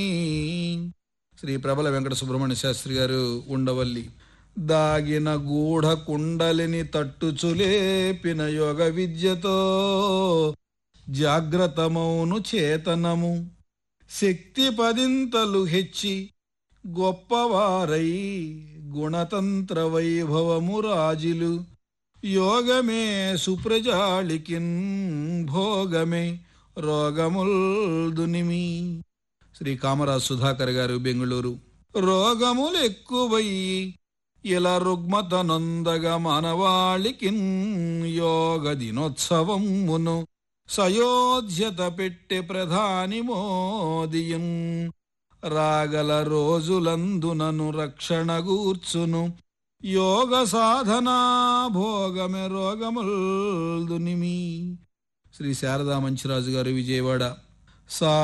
శ్రీ ప్రబల వెంకట సుబ్రహ్మణ్య శాస్త్రి గారు ఉండవల్లి దాగిన గూఢ కుండలిని తట్టుచులేపిన యోగ విద్యతో జాగ్రత్తమౌను చేతనము శక్తి పదింతలు హెచ్చి గొప్పవారై గుణతంత్ర వైభవము రాజులు యోగమే సుప్రజాళికిన్ భోగమే రోగముల్ దునిమి శ్రీ కామరాజ్ సుధాకర్ గారు బెంగుళూరు రోగములు ఎక్కువయ్యి ఇలా రుగ్మత నొందగ మానవాళికిన్ యోగ దినోత్సవమును సయోధ్యత పెట్టె ప్రధాని మోదియం రాగల రోజులందునను రక్షణ గూర్చును యోగ సాధనా భోగమె రోగముల్ దునిమి శ్రీ శారదా మంచిరాజు గారు విజయవాడ సా